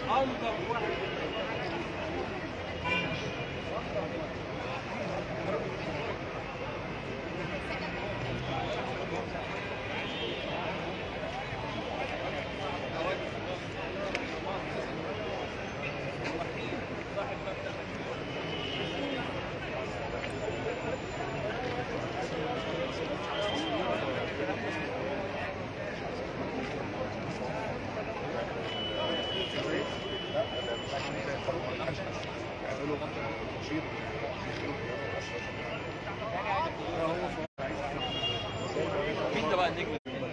مين ده بقى النجم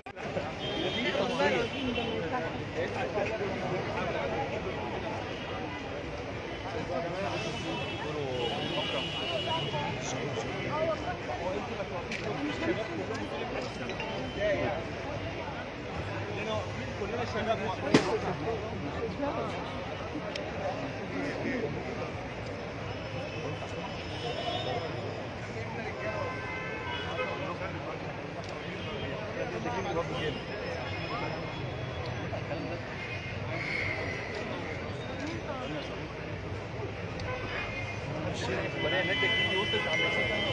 ولا النادي دي وصلت على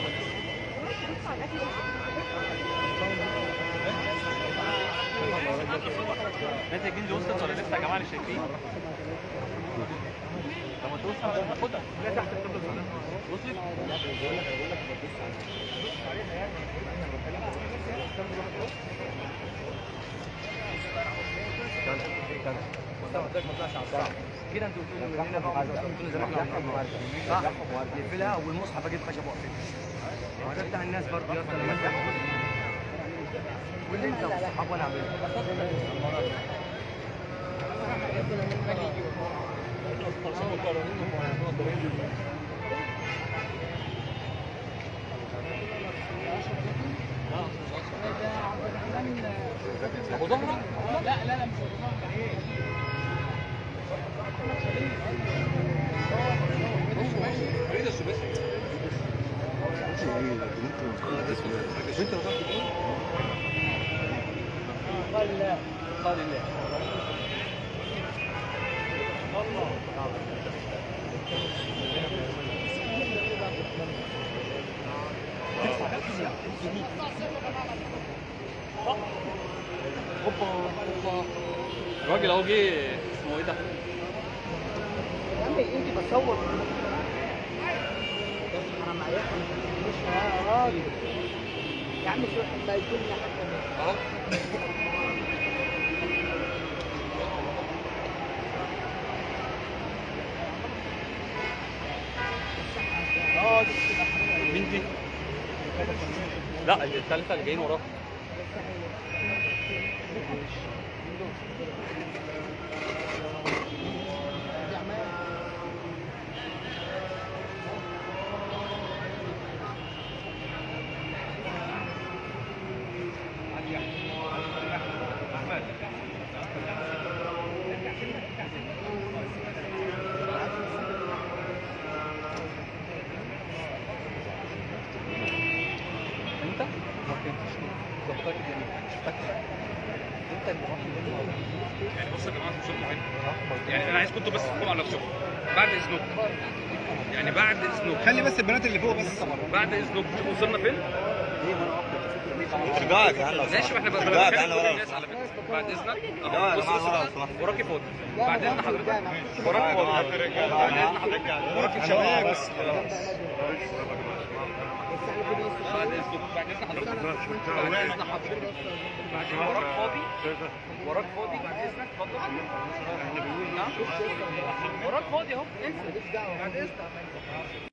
النادي دي وصلت ولا لسه يا جماعه اللي شايفين لما توصل عشان ناخدها لا تحت وصلت كده انتوا بتقولوا هنا بقى بتقولوا زي ما احنا صح نقفلها والمصحف اجيب خشب واقفلها ما ده بتاع الناس برضه يا اسطى لما تفتح واللي انت والصحاب وانا اعمله ابو ظهره ايه ده السباسي قال الله اوبا اوبا الراجل اهو جه اسمه ايه ده؟ يا عم انت بتصور انا معايا مش يا راجل يا عم شو ده يكون حتى اهو اه مين دي؟ لا الثالثة اللي جايين وراها انت؟ ما فهمتش ظبطك الجميل مش فاكر انت اللي راح يعني بص يا جماعه مش مهم يعني انا عايزكم انتوا بس تحكموا على نفسكم بعد اذنكم يعني بعد اذنكم خلي بس البنات اللي فوق بس بعد اذنكم شوفوا وصلنا فين شجاعك يا عم ماشي واحنا بقى شجاعك بنتكلم يا كل عم الناس على فكره بعد اذنك لا، اهو لا، بص لا، بص لا، بقى. لا. وراكي فاضي بعد اذن حضرتك وراكي فاضي بعد اذن حضرتك وراكي شباب بس بعد اذنك بعد اذن حضرتك بعد اذن حضرتك بعد وراك فاضي وراك فاضي بعد اذنك اتفضل نعم وراك فاضي اهو انزل بعد اذنك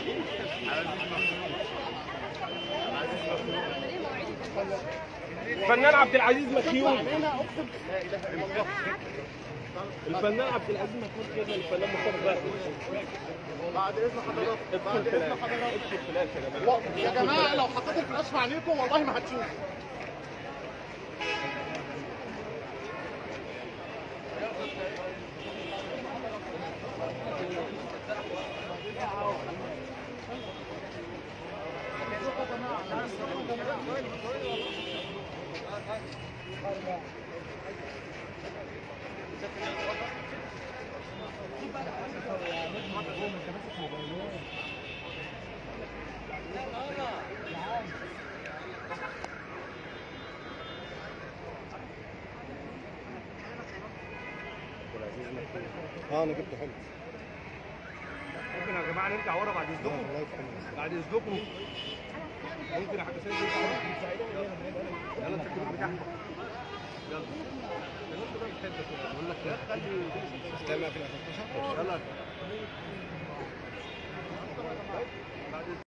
الفنان عبد العزيز مخيول الفنان عبد العزيز مخيول كده الفنان مصطفى بقى بعد اذن حضرتك بعد ادخل اذن فلاش حضرتك ادخل فلاش يا جماعه يا جماعه لو حطيت الفلاش في عينيكم والله ما هتشوفوا اه انا جبته حلو ممكن يا جماعه نرجع ورا بعد اذنكم الله يرحمه بعد اذنكم ممكن يا حاج سيد نرجع ورا يلا انت الجروب بتاعك يلا بقول لك لا خلي استنى في 13 يلا